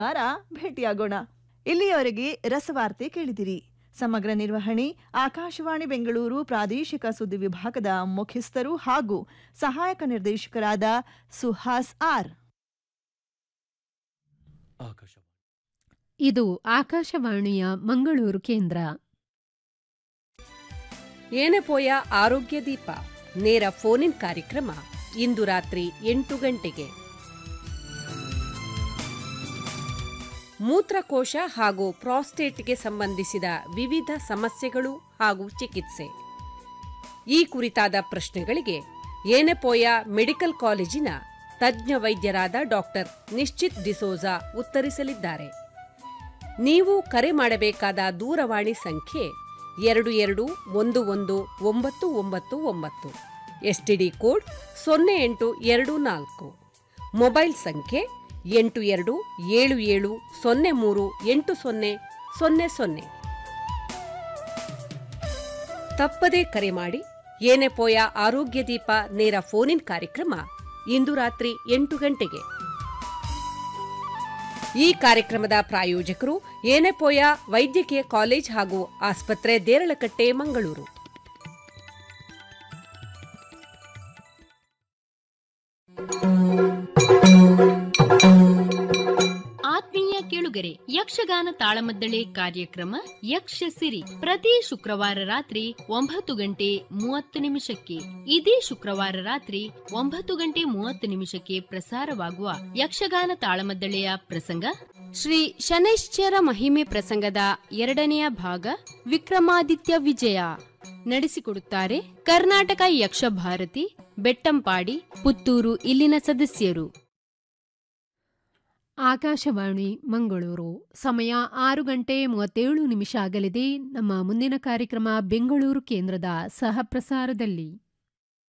ವಾರ ಭೇಟಿಯಾಗೋಣ ಇಲ್ಲಿಯವರೆಗೆ ರಸವಾರ್ತೆ ಕೇಳಿದಿರಿ ಸಮಗ್ರ ನಿರ್ವಹಣೆ ಆಕಾಶವಾಣಿ ಬೆಂಗಳೂರು ಪ್ರಾದೇಶಿಕ ಸುದ್ದಿ ವಿಭಾಗದ ಮುಖ್ಯಸ್ಥರು ಹಾಗೂ ಸಹಾಯಕ ನಿರ್ದೇಶಕರಾದ ಸುಹಾಸ್ ಆರ್ ಆಕಾಶವಾಣಿ ಇದು ಆಕಾಶವಾಣಿಯ ಮಂಗಳೂರು ಕೇಂದ್ರ ಏನೆಪೋಯ ಆರೋಗ್ಯ ದೀಪ ನೇರ ಫೋನಿನ್ ಕಾರ್ಯಕ್ರಮ ಇಂದು ರಾತ್ರಿ ಎಂಟು ಗಂಟೆಗೆ ಮೂತ್ರಕೋಶ ಹಾಗೂ ಪ್ರಾಸ್ಟೇಟ್ಗೆ ಸಂಬಂಧಿಸಿದ ವಿವಿಧ ಸಮಸ್ಯೆಗಳು ಹಾಗೂ ಚಿಕಿತ್ಸೆ ಈ ಕುರಿತಾದ ಪ್ರಶ್ನೆಗಳಿಗೆ ಏನೆಪೋಯ ಮೆಡಿಕಲ್ ಕಾಲೇಜಿನ ತಜ್ಞ ವೈದ್ಯರಾದ ಡಾಕ್ಟರ್ ನಿಶ್ಚಿತ್ ಡಿಸೋಜಾ ಉತ್ತರಿಸಲಿದ್ದಾರೆ ನೀವು ಕರೆ ಮಾಡಬೇಕಾದ ದೂರವಾಣಿ ಸಂಖ್ಯೆ ಎರಡು ಎರಡು ಒಂದು ಒಂದು ಒಂಬತ್ತು ಒಂಬತ್ತು ಒಂಬತ್ತು ಎಸ್ಟಿಡಿ ಕೋಡ್ ಸೊನ್ನೆ ಎಂಟು ಎರಡು ನಾಲ್ಕು ಮೊಬೈಲ್ ಸಂಖ್ಯೆ ಎಂಟು ಎರಡು ಏಳು ಏಳು ಸೊನ್ನೆ ಮೂರು ಎಂಟು ಸೊನ್ನೆ ಸೊನ್ನೆ ಸೊನ್ನೆ ತಪ್ಪದೇ ಕರೆ ಮಾಡಿ ಏನೆಪೋಯ ಆರೋಗ್ಯ ದೀಪ ನೇರ ಫೋನಿನ್ ಕಾರ್ಯಕ್ರಮ ಇಂದು ರಾತ್ರಿ ಎಂಟು ಗಂಟೆಗೆ ಈ ಕಾರ್ಯಕ್ರಮದ ಪ್ರಾಯೋಜಕರು ಏನೆಪೋಯ ವೈದ್ಯಕೀಯ ಕಾಲೇಜ್ ಹಾಗೂ ಆಸ್ಪತ್ರೆ ದೇರಳಕಟ್ಟೆ ಮಂಗಳೂರು ಆತ್ಮೀಯ ಕೇಳುಗರೆ ಯಕ್ಷಗಾನ ತಾಳಮದ್ದಳೆ ಕಾರ್ಯಕ್ರಮ ಯಕ್ಷ ಸಿರಿ ಪ್ರತಿ ಶುಕ್ರವಾರ ರಾತ್ರಿ ಒಂಬತ್ತು ಗಂಟೆ ಮೂವತ್ತು ನಿಮಿಷಕ್ಕೆ ಇದೇ ಶುಕ್ರವಾರ ರಾತ್ರಿ ಒಂಬತ್ತು ಗಂಟೆ ಮೂವತ್ತು ನಿಮಿಷಕ್ಕೆ ಪ್ರಸಾರವಾಗುವ ಯಕ್ಷಗಾನ ತಾಳಮದ್ದಳೆಯ ಪ್ರಸಂಗ ಶ್ರೀ ಶನೈಶ್ಚರ ಮಹಿಮೆ ಪ್ರಸಂಗದ ಎರಡನೆಯ ಭಾಗ ವಿಕ್ರಮಾದಿತ್ಯ ವಿಜಯ ನಡೆಸಿಕೊಡುತ್ತಾರೆ ಕರ್ನಾಟಕ ಯಕ್ಷಭಾರತಿ ಬೆಟ್ಟಂಪಾಡಿ ಪುತ್ತೂರು ಇಲ್ಲಿನ ಸದಸ್ಯರು ಆಕಾಶವಾಣಿ ಮಂಗಳೂರು ಸಮಯ ಆರು ಗಂಟೆ ಮೂವತ್ತೇಳು ನಿಮಿಷ ಆಗಲಿದೆ ನಮ್ಮ ಮುಂದಿನ ಕಾರ್ಯಕ್ರಮ ಬೆಂಗಳೂರು ಕೇಂದ್ರದ ಸಹ ಪ್ರಸಾರದಲ್ಲಿ